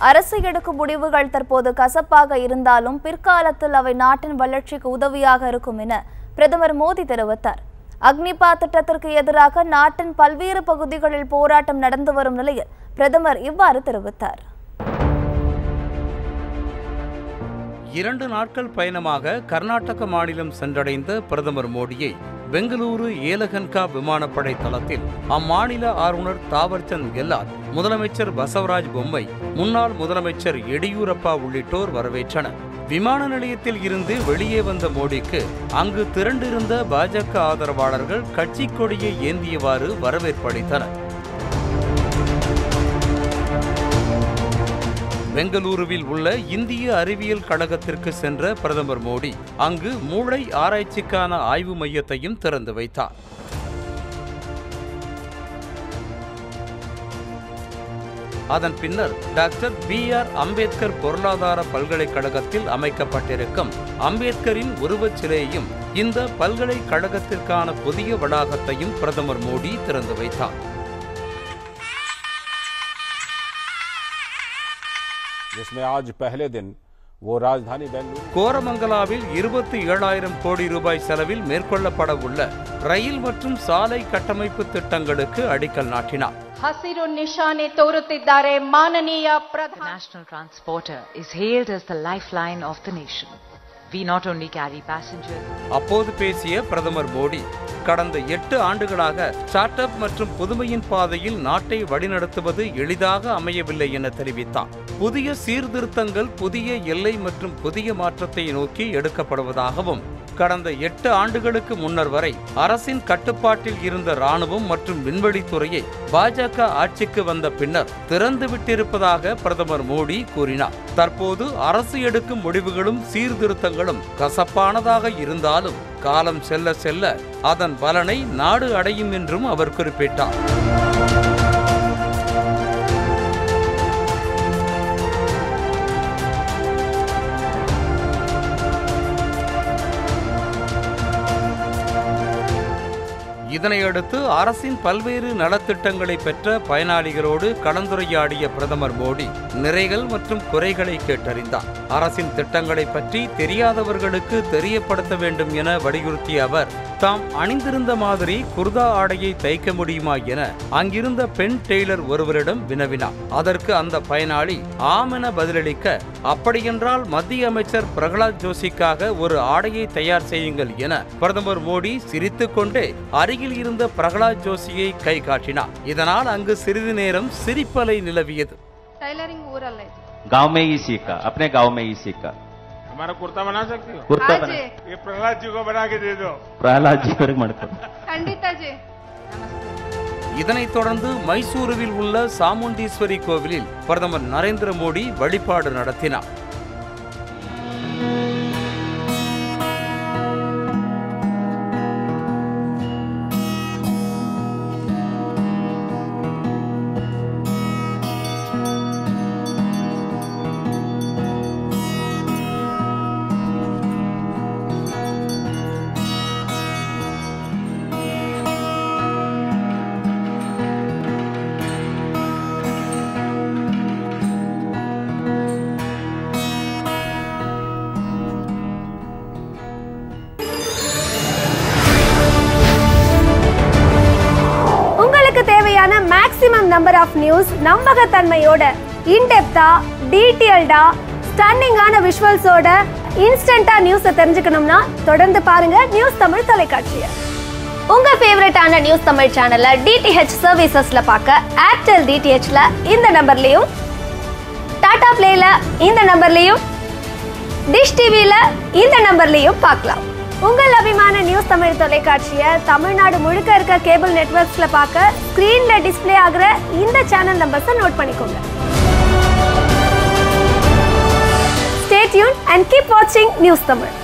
அரசு எடுக்கும் முடிவுகள் தற்போது கசப்பாக இருந்தாலும் பிற்காலத்தில் அவை நாட்டின் வளர்ச்சிக்கு உதவியாக இருக்கும் என பிரதமர் மோடி தெரிவித்தார் அக்னிபாத் திட்டத்திற்கு எதிராக நாட்டின் பல்வேறு பகுதிகளில் போராட்டம் நடந்து வரும் நிலையில் பிரதமர் இவ்வாறு தெரிவித்தார் இரண்டு நாட்கள் பயணமாக கர்நாடக மாநிலம் சென்றடைந்த பிரதமர் மோடியை பெங்களூரு ஏலகன்கா விமானப்படை தளத்தில் அம்மாநில ஆளுநர் தாவர்சந்த் கெல்லாட் முதலமைச்சர் பசவராஜ் பொம்மை முன்னாள் முதலமைச்சர் எடியூரப்பா உள்ளிட்டோர் வரவேற்றனர் விமான நிலையத்தில் இருந்து வெளியே வந்த மோடிக்கு அங்கு திரண்டிருந்த பாஜக ஆதரவாளர்கள் கட்சி கொடியை ஏந்தியவாறு வரவேற்பளித்தனர் பெங்களூருவில் உள்ள இந்திய அறிவியல் கழகத்திற்கு சென்ற பிரதமர் மோடி அங்கு மூளை ஆராய்ச்சிக்கான ஆய்வு மையத்தையும் திறந்து வைத்தார் அதன் பின்னர் டாக்டர் பி ஆர் அம்பேத்கர் பொருளாதார பல்கலைக்கழகத்தில் அமைக்கப்பட்டிருக்கும் அம்பேத்கரின் உருவச் சிலையையும் இந்த பல்கலைக்கழகத்திற்கான புதிய வளாகத்தையும் பிரதமர் மோடி திறந்து வைத்தார் जिसमें आज पहले दिन वो राजधानी बेंगलुरु கோரமங்கலாவில் இருபத்தி ஏழாயிரம் கோடி ரூபாய் செலவில் மேற்கொள்ளப்பட உள்ள ரயில் மற்றும் சாலை கட்டமைப்பு திட்டங்களுக்கு அடிக்கல் நாட்டினார் ಹಸಿರು ನಿಶಾನೆ ತೋರುತ್ತಿದ್ದಾರೆ ಮಾನನೀಯ The ಪ್ರಧಾನ national transporter is hailed as the lifeline of the nation. We not only carry passengers, அப்போது பேசிய பிரதமர் மோடி கடந்த எட்டு ஆண்டுகளாக ஸ்டார்ட் அப் மற்றும் புதுமையின் பாதையில் நாட்டை வழிநடத்துவது எளிதாக அமையவில்லை என தெரிவித்தார் புதிய சீர்திருத்தங்கள் புதிய எல்லை மற்றும் புதிய மாற்றத்தை நோக்கி எடுக்கப்படுவதாகவும் கடந்த எட்டு ஆண்டுகளுக்கு முன்னர் வரை அரசின் கட்டுப்பாட்டில் இருந்த ராணுவம் மற்றும் விண்வெளித்துறையை பாஜக ஆட்சிக்கு வந்த பின்னர் திறந்து விட்டிருப்பதாக பிரதமர் மோடி கூறினார் தற்போது அரசு எடுக்கும் முடிவுகளும் சீர்திருத்தங்களும் கசப்பானதாக இருந்தாலும் காலம் செல்ல செல்ல அதன் பலனை நாடு அடையும் என்றும் அவர் குறிப்பிட்டார் இதனையடுத்து அரசின் பல்வேறு நலத்திட்டங்களை பெற்ற பயனாளிகளோடு கலந்துரையாடிய பிரதமர் மோடி நிறைகள் மற்றும் குறைகளை கேட்டறிந்தார் அரசின் திட்டங்களை பற்றி தெரியாதவர்களுக்கு தெரியப்படுத்த வேண்டும் என வலியுறுத்திய அவர் தாம் அணிந்திருந்த மாதிரி குர்தா ஆடையை தைக்க முடியுமா என அங்கிருந்த பெண் டெய்லர் ஒருவரிடம் வினவினார் அதற்கு அந்த பயனாளி ஆம் என பதிலளிக்க அப்படியென்றால் மத்திய அமைச்சர் பிரகலாத் ஜோஷிக்காக ஒரு ஆடையை தயார் செய்யுங்கள் என பிரதமர் மோடி சிரித்துக்கொண்டே அருகில் இருந்த பிரகலாத் ஜோஷியை கை காட்டினார் இதனால் அங்கு சிறிது நேரம் சிரிப்பலை நிலவியது ಟೈಲರಿಂಗ್ ಊರಲ್ಲೇ गांव में ही सीखा अपने गांव में ही सीखा हमारा कुर्ता बना सकती हो कुर्ता बना ये प्रहलाद जी को बना के दे दो प्रहलाद जी को ಮಾಡ್ಕೊಂಡು ಖಂಡಿತ ಜಿ இதனைத் தொடர்ந்து மைசூருவில் உள்ள சாமுண்டீஸ்வரி கோவிலில் பிரதமர் நரேந்திர மோடி வழிபாடு நடத்தினார் உங்களுக்கு தேவையான மேக்ஸிமம் நம்பர் ஆஃப் நியூஸ் நம்பகத்தன்மையோட இன்டெப்தா டீட்டெயில்டா ஸ்டன்னிங்கான விஷுவல்ஸோட இன்ஸ்டன்டா நியூஸை தெரிஞ்சுக்கணும்னா தொடர்ந்து பாருங்க நியூஸ் தமிழ் தொலைக்காட்சியை உங்க ஃபேவரட்டான நியூஸ் தமிழ் சேனலை டிடிஹெச் சர்வீசஸ்ல பார்க்க ஏர்டெல் டிடிஹெச்ல இந்த நம்பர்லயும் டாடா பிளேல இந்த நம்பர்லயும் டிஷ் டிவில இந்த நம்பர்லயும் பார்க்கலாம் உங்கள் அபிமான நியூஸ் தமிழ் தொலைக்காட்சியை தமிழ்நாடு முழுக்க இருக்க கேபிள் நெட்வொர்க்ஸ்ல பார்க்க ஸ்கிரீன்ல டிஸ்ப்ளே ஆகுற இந்த சேனல் நம்பர்ஸை நோட் பண்ணிக்கோங்க ஸ்டே டியூன் அண்ட் கீப் வாட்சிங் நியூஸ் தமிழ்